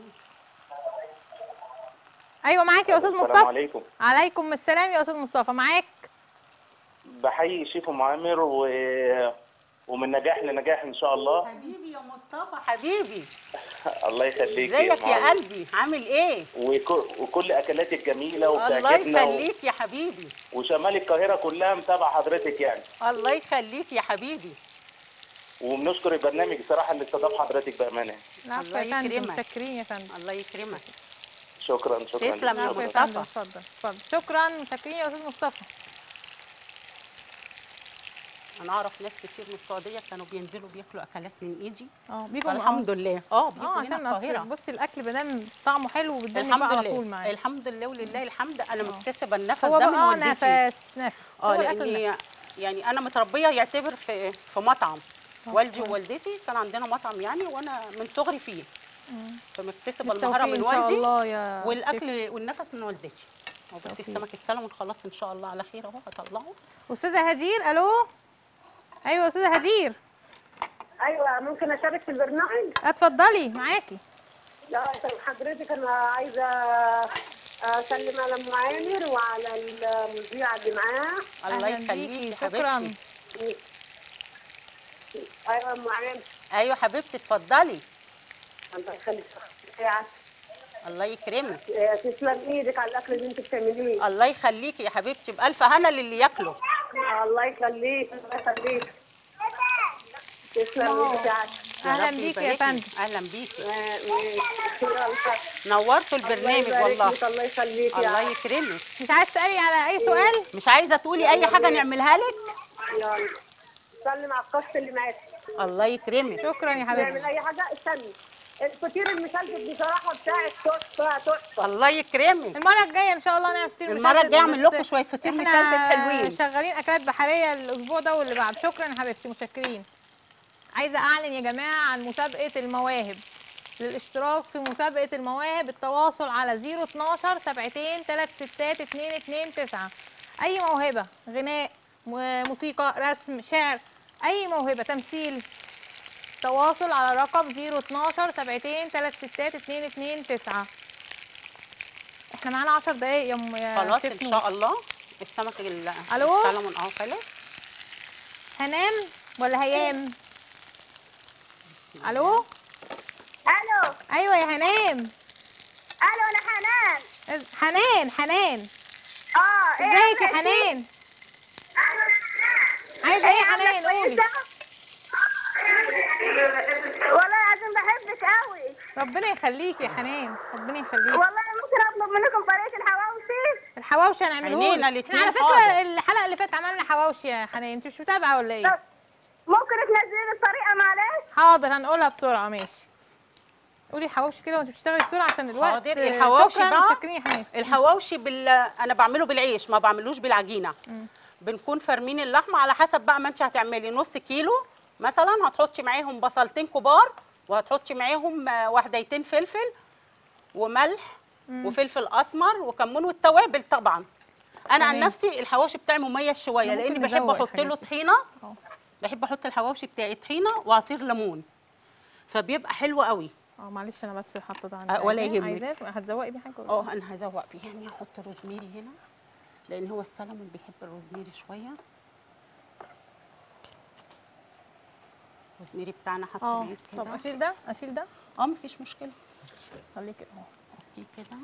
ايوه معاك يا استاذ السلام مصطفى عليكم عليكم السلام يا استاذ مصطفى معاك بحيي الشيف ام عامر و... ومن نجاح لنجاح ان شاء الله حبيبي يا مصطفى حبيبي الله يخليك ازيك أم يا عامر. قلبي عامل ايه وك... وكل اكلاتك جميله الله وبتعجبنا و... يخليك يا حبيبي وشمال القاهره كلها متابعه حضرتك يعني الله يخليك يا حبيبي وبنشكر البرنامج الصراحه اللي استضاف حضرتك بامانه العفو الله يا فندم يكرمك. متشكرين يا فندم الله يكرمك شكرا شكرا تسلم يا العفو يا مصطفى. فندم اتفضل اتفضل شكرا متشكرين يا استاذ مصطفى انا اعرف ناس كتير من السعوديه كانوا بينزلوا بياكلوا اكلات من ايدي اه بيجوا الحمد لله اه اه بيجوا هنا عشان القاهره أصل بصي الاكل بدام طعمه حلو والدنيا الحمد بقى على طول لله معايا الحمد لله ولله الحمد انا آه. مكتسبه النفس هو ده من بقى والدتي نفس نفس اه هو الأكل نفس. لاني يعني انا متربيه يعتبر في في مطعم آه، والدي كويس. ووالدتي كان عندنا مطعم يعني وانا من صغري فيه مم. فمكتسبه بالتوفيق المهاره من ان شاء والدي الله يا شيف. والاكل والنفس من والدتي هو بس توفيق. السمك السلمون خلاص ان شاء الله على خير اهو هطلعه استاذه هدير الو ايوه استاذه هدير ايوه ممكن اشارك في البرنامج اتفضلي معاكي لا طب حضرتك انا عايزه اسلم على ام عامر وعلى المذيعه اللي معاه الله أهلاً يخليكي بيكي، يا شكرا حبيبتي ايوه ام عامر ايوه حبيبتي اتفضلي الله يخليك بتاعك الله يكرمك آه، تسلم ايدك على الاكل اللي انت بتعمليه الله يخليكي يا حبيبتي بالف هنا للي ياكله الله يخليك الله يخليك تسلم الله. ايدك يا يا أهلاً رب بيكي يا يبارك فندم. لك. اهلا بيكي يلا. نورتوا الله البرنامج يبارك والله لك، الله يخليك الله يا يكرمك مش عايز تسالي على اي سؤال مش عايزه تقولي اي حاجه نعملها لك يلا سلم على القص اللي معاك الله يكرمك شكرا يا نعمل حبيبتي اي حاجه استني الفطير المشلتت بصراحه بتاعك تحفه تحفه الله يكرمك المره الجايه ان شاء الله نعمل فطير المرة مشلتت، الجاية أعمل بس لكم شوية فطير إحنا مشلتت حلوين. شغالين اكلات بحريه الاسبوع ده واللي بعد شكرا يا حبيبتي متشكرين عايزه اعلن يا جماعه عن مسابقه المواهب للاشتراك في مسابقه المواهب التواصل على 012 سبعتين 3 ستات 2 2 9 اي موهبه غناء م- موسيقى رسم شعر اي موهبه تمثيل تواصل على رقم 012 سبعتين 3 ستات 2 2 9 احنا معانا 10 دقايق يا ام يا خلاص شيف ان نور. شاء الله السمك ال- ألو؟ السلمون اه خلاص هنام ولا هيام الو الو ايوه يا هنام الو انا حنان إز- حنان حنان اه ايه ازيك يا عاملة إيه؟ حنان عايزه ايه يا عاملة حنان قولي كويسة؟ والله العظيم بحبك قوي ربنا يخليكي يا حنان ربنا يخليكي والله ممكن اطلب منكم طريقه الحواوشي الحواوشي هنعمله عينينا لك الاتنين احنا على فكره حاضر. الحلقه اللي فاتت عملنا حواوشي يا حنان انت مش متابعه ولا ايه طب ممكن تنزلي لي الطريقه معلش حاضر هنقولها بسرعه ماشي قولي الحواوشي كده وانت بتشتغلي بسرعه عشان الوقت حاضر، آه، الحواوشي شكرا بقى. متشكرين يا حنان الحواوشي بال انا بعمله بالعيش ما بعملوش بالعجينه مم. بنكون فارمين اللحمه على حسب بقى ما انت هتعملي نص كيلو مثلا هتحطي معاهم بصلتين كبار وهتحطي معاهم آه، وحديتين فلفل وملح مم. وفلفل اسمر وكمون والتوابل طبعا انا عن تمام. نفسي الحواوشي بتاعي مميز شويه إحنا ممكن لاني بحب نزود احط له الحاجات دي. طحينه أه. بحب احط الحواوشي بتاعي طحينه وعصير ليمون فبيبقى حلو قوي اه معلش انا بس حاطه ده عندي أه، ولا عايزاه- يهمك. عايزاه هتزوقي بيه حاجه ولا اه انا هزوق بيه يعني هحط روزميري هنا لان هو السلمون بيحب الروزميري شويه الروزميري بتاعنا حاطه اه بيه طب كده اشيل ده اشيل ده اه مفيش مشكله خليه كده اهو دي كده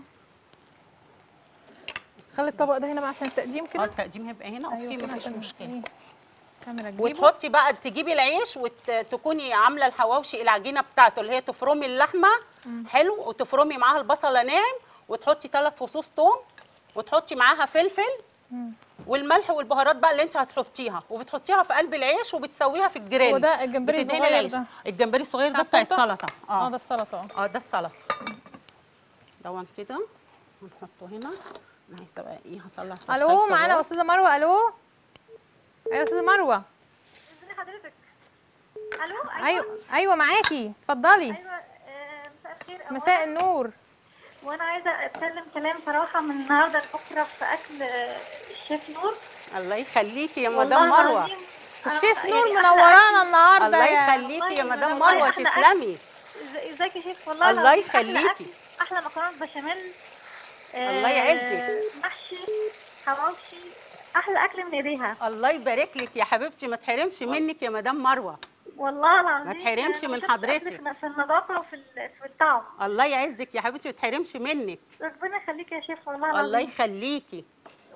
خلي الطبق ده هنا بقى عشان التقديم اه كده التقديم هيبقى هنا اوكي كده مفيش عشان مشكله إيه، كاميرا تجيبه وتحطي بقى تجيبي العيش وتكوني عامله الحواوشي العجينه بتاعته اللي هي تفرمي اللحمه مم. حلو وتفرمي معاها البصله ناعم وتحطي ثلاث فصوص توم وتحطي معاها فلفل مم. والملح والبهارات بقى اللي انت هتحطيها وبتحطيها في قلب العيش وبتسويها في الجريل وده الجمبري بتدهني الصغير العيش ده الجمبري الصغير ده بتاع بتاع السلطة؟ السلطه اه ده اه السلطه اه اه ده السلطه دون كده ونحطه هنا انا عايزه بقى ايه هطلع شطة الو الكبار. معانا استاذه مروه الو ايوه استاذه مروه ازي حضرتك الو ايوه ايوه معاكي اتفضلي ايوه آه، مساء الخير أولاً. مساء النور وانا عايزه اتكلم كلام صراحه من النهارده لبكره في اكل آه، الشيف نور الله يخليكي يا والله مدام مروه العظيم أنا الشيف يعني نور أحلى منورانا النهارده الله يا يخليكي يا والله مدام والله مروه أحلى أكل. تسلمي إز- ازيك يا شيف والله الله العظيم أحلى يخليكي. أكل، احلى مكرونه بشاميل الله آه، يعزك. محشي حواوشي احلى اكل من ايديها الله يبارك لك يا حبيبتي ما تحرمش منك يا مدام مروه والله العظيم تحرمش أنا من شفت حضرتك. أكلك في النظافه وفي ال- في الطعم الله يعزك يا حبيبتي ما تحرمش منك ربنا يخليك يا شيف والله العظيم الله يخليكي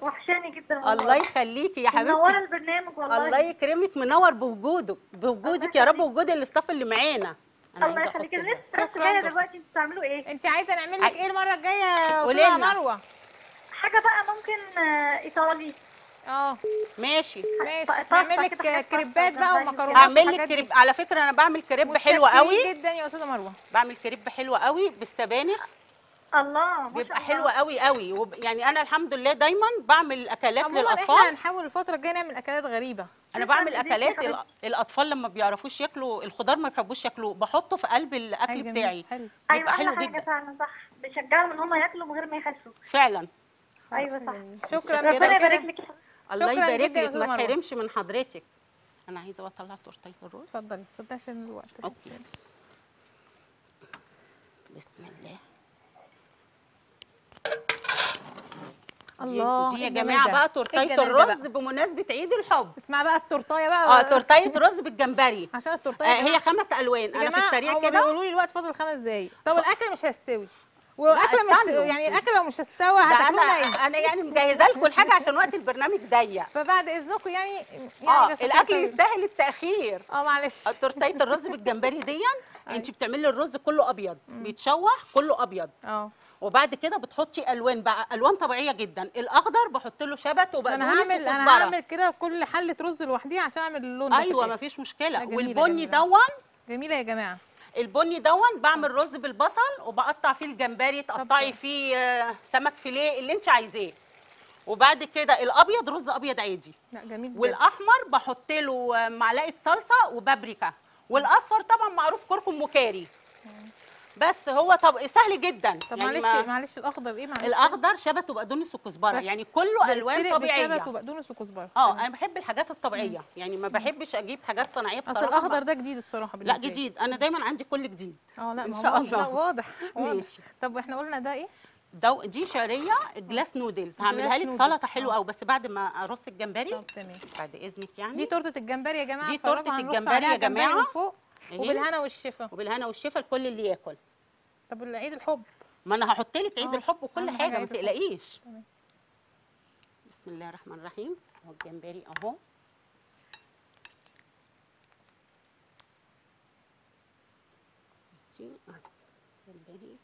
وحشاني جدا والله الله يخليكي يا منوره حبيبتي البرنامج والله الله يكرمك منور بوجودك بوجودك يا رب وجود الاستاف اللي معانا أنا الله عايزة يخليك أحط انا ده. لسه بس جايه دلوقتي انتوا بتعملوا ايه انت عايزه نعمل لك ايه المره الجايه يا قولي استاذه لنا. مروه حاجه بقى ممكن آه، ايطالي اه ماشي ماشي طاسة نعمل كده، لك حاجات كريبات طاسة بقى جنبها ومكرونات هعمل لك والحاجات دي. كريب على فكره انا بعمل كريب حلو متشكرين قوي جدا يا استاذه مروه بعمل كريب حلو قوي بالسبانخ الله ما بيبقى شاء حلو الله. قوي قوي وب... يعني انا الحمد لله دايما بعمل اكلات عموما للاطفال احنا هنحاول الفتره الجايه نعمل اكلات غريبه انا تسلم بعمل إيديك يا اكلات حبيبتي. ال- الاطفال لما بيعرفوش ياكلوا الخضار ما بيحبوش ياكلوه بحطه في قلب الاكل جميل، بتاعي حلو ايوه بيبقى احلى حلو حاجه جدا فعلا صح بيشجعهم ان هم ياكلوا من غير ما يحسوا فعلا ايوه صح شكرا ربنا كده يبارك كده لك يا حبيبتي. الله شكراً يبارك جداً يا لك أستاذة ما مروة. تحرمش من حضرتك انا عايزه بقى اطلع تورتيه الرز اتفضلي اتفضلي عشان الوقت اوكي بسم الله الله دي, دي إيه يا الجمال جماعه ده؟ بقى إيه تورتيه الجمال ده الرز بقى؟ بمناسبه عيد الحب اسمع بقى التورتايه بقى اه تورتيه رز بالجمبري عشان التورتايه آه يا هي جماعة- خمس الوان يا انا في جماعه السريع هما كده بيقولوا لي الوقت فاضل خمس دقايق طب الاكل مش هيستوي والاكل مش استنوا. يعني الاكل لو مش هيستوى ده انا هتاكلوه ني انا يعني مجهزه لكم الحاجه عشان وقت البرنامج ضيق فبعد اذنكم يعني يعني اه بس عشان الاكل أسوي. يستاهل التاخير اه معلش تورتيه الرز بالجمبري دي انت بتعملي الرز كله ابيض بيتشوح كله ابيض اه وبعد كده بتحطي الوان بقى الوان طبيعيه جدا الاخضر بحط له شبت وبقدونس انا هعمل انا وكزبرة. هعمل كده كل حله رز لوحديها عشان اعمل اللون ده في ايوه الآخر. مفيش مشكله لا، جميلة، والبني جميلة. دون جميله يا جماعه البني دون بعمل رز بالبصل وبقطع فيه الجمبري تقطعي طب. فيه آه، سمك فيليه اللي انت عايزاه وبعد كده الابيض رز ابيض عادي لا جميل جدا. والاحمر بحط له آه، معلقه صلصه وبابريكا والاصفر طبعا معروف كركم وكاري بس هو طب سهل جدا طب يعني معلش ما- معلش الاخضر ايه معلش الاخضر شبت وبقدونس وكزبره بس يعني كله الوان بيتسلق طبيعيه بشبت وبقدونس وكزبره اه تمام. انا بحب الحاجات الطبيعيه يعني ما بحبش اجيب حاجات صناعيه اصل بصراحه الاخضر ما- ده جديد الصراحه لا بالنسبه لي. جديد انا دايما عندي كل جديد اه لا إن ما شاء هو الله. لا، واضح واضح ماشي طب احنا قلنا ده ايه دو دي شعريه جلاس نودلز هعملها لك نودلز، سلطه حلوه آه. قوي بس بعد ما ارص الجمبري طب تمام بعد اذنك يعني دي تورته الجمبري يا جماعه دي اتفرجوا تورتة هنرص الجمبري عليها يا جمبري جماعة. من فوق أهي. وبالهنا والشفا وبالهنا والشفا لكل اللي ياكل طب العيد الحب ما انا هحط لك عيد آه، الحب وكل أهم حاجة حاجه ما عيد الحب. تقلقيش تمام. بسم الله الرحمن الرحيم اهو الجمبري اهو بصي أهو جمبري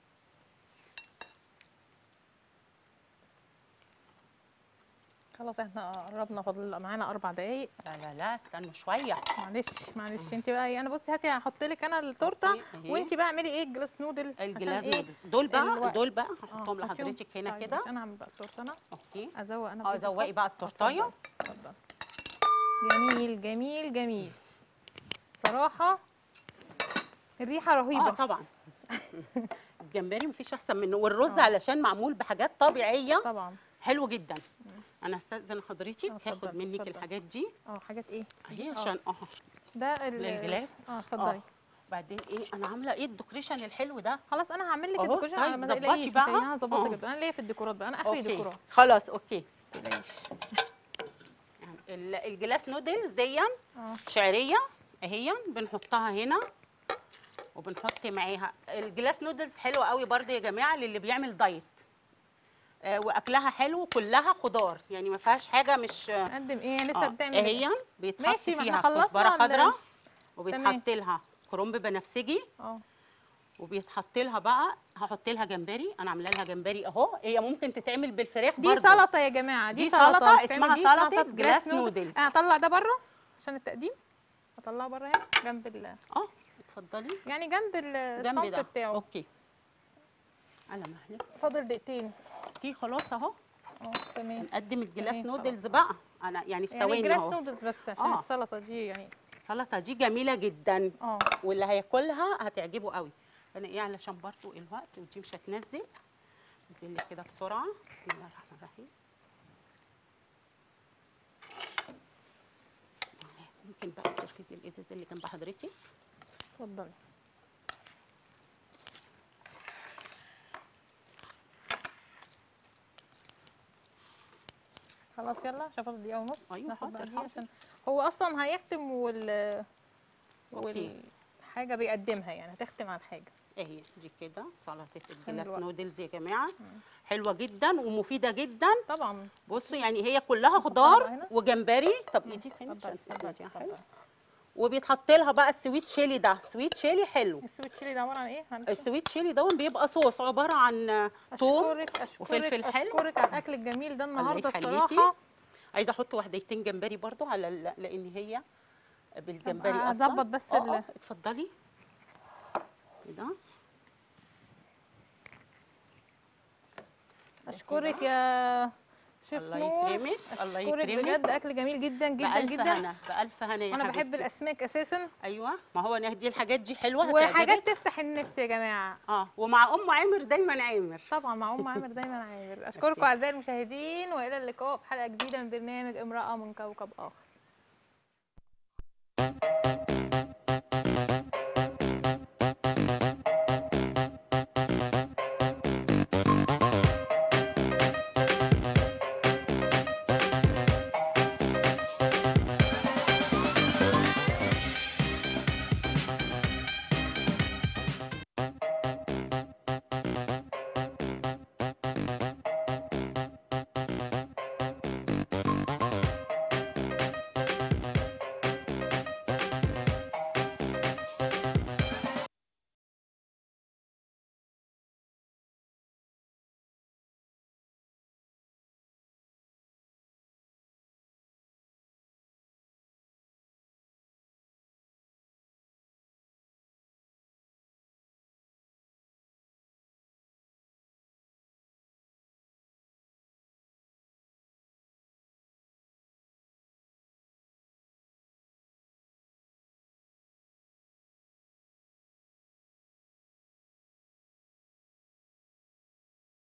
خلاص احنا قربنا فاضل معانا اربع دقايق لا لا لا استنوا شويه معلش معلش انت بقى ايه انا بصي هاتي هحط لك انا التورته أوكي، أهي. وانت بقى اعملي ايه الجلاس نودل عشان الجلاس إيه؟ نودلز دول بقى الوقت. دول بقى آه، هحطهم حطيهم. لحضرتك هنا طيب، كده ماشي، انا هعمل بقى التورته انا اوكي ازوق انا اه بجيب زوقي الحب. بقى التورتايه اتفضل اتفضل. جميل جميل جميل صراحه الريحه اه رهيبه طبعا الجمبري مفيش احسن منه والرز آه. علشان معمول بحاجات طبيعيه طبعا حلو جدا انا استاذن حضرتك آه، هاخد اتفضل، منك اتفضل. الحاجات دي اه حاجات ايه اهي آه. عشان اه ده ال- للجلاس اه اتفضلي بعدين ايه انا عامله ايه الديكوريشن الحلو ده خلاص انا هعمل لك أهو، الديكوريشن طيب، على ما ظبطي تقلقيش بقى. انا هظبط آه. لك الد- انا ليا في الديكورات بقى انا اخري اوكي ديكورات خلاص اوكي ما تقلقيش يعني ال- الجلاس نودلز دي اه شعريه اهي بنحطها هنا وبنحط معاها الجلاس نودلز حلوه قوي برضه يا جماعه للي بيعمل دايت آه واكلها حلو كلها خضار يعني ما فيهاش حاجه مش نقدم ايه لسه آه، بتعمل اهي بيتحط ماشي، ما احنا فيها خلصنا كزبره ال- خضراء وبيتحط تمام. لها كرنب بنفسجي اه وبيتحط لها بقى هحط لها جمبري انا عامله لها جمبري اهو هي ممكن تتعمل بالفراخ دي برضه. سلطه يا جماعه دي, دي سلطه سلطة بتعمل اسمها دي سلطة جلاس جلاس نودل نودلز. انا هطلع ده بره عشان التقديم هطلعه بره هنا جنب ال اه اتفضلي يعني جنب ال- جنب الصنف ده بتاعه اوكي على مهلك فاضل دقيقتين اوكي خلاص اهو اه تمام نقدم الجلاس تمام، نودلز بقى انا يعني في يعني ثواني جلاس اهو نودلز بس عشان آه. السلطه دي يعني السلطه دي جميله جدا اه واللي هياكلها هتعجبه قوي انا ايه علشان برضو الوقت ودي مش هتنزل نزل لك كده بسرعه بسم الله الرحمن الرحيم بسم الله ممكن بقى السرفيس الازاز اللي جنب حضرتك اتفضلي خلاص يلا عشان فاضل دقيقة ونص أيوة، ناخد بقى حاضر، دي حاضر. عشان هو أصلا هيختم وال أوكي. والحاجة بيقدمها يعني هتختم على الحاجة اهي دي كده سلطه الجلاس الوقت. نودلز يا جماعه حلوه جدا ومفيده جدا طبعا بصوا يعني هي كلها بقى خضار هنا. وجمبري طب ايدي فين اتفضلي عشان اتفضلي تسندي حلو اتفضلي. وبيتحط لها بقى السويت شيلي ده سويت شيلي حلو السويت شيلي ده عباره عن ايه؟ معلش. السويت شيلي ده بيبقى صوص عباره عن توم اشكرك اشكرك وفلفل حلو. اشكرك على الاكل الجميل ده النهارده يخليكي. الصراحه عايزه احط واحدتين جمبري برضو على ال- لان هي بالجمبري أبقى اصلا أظبط بس آه، ال- آه، اتفضلي كده اشكرك يا شيف الله نور يكرمك الله اشكرك يكرمك بجد اكل جميل جدا جدا بألف جدا هنا بألف هنا يا وانا بحب حبيبتي. الاسماك اساسا ايوه ما هو أنا دي الحاجات دي حلوه وحاجات هتعجبك تفتح النفس يا جماعه اه ومع ام عامر دايما عامر طبعا مع ام عامر دايما عامر اشكركم اعزائي المشاهدين والى اللقاء في حلقه جديده من برنامج امراه من كوكب اخر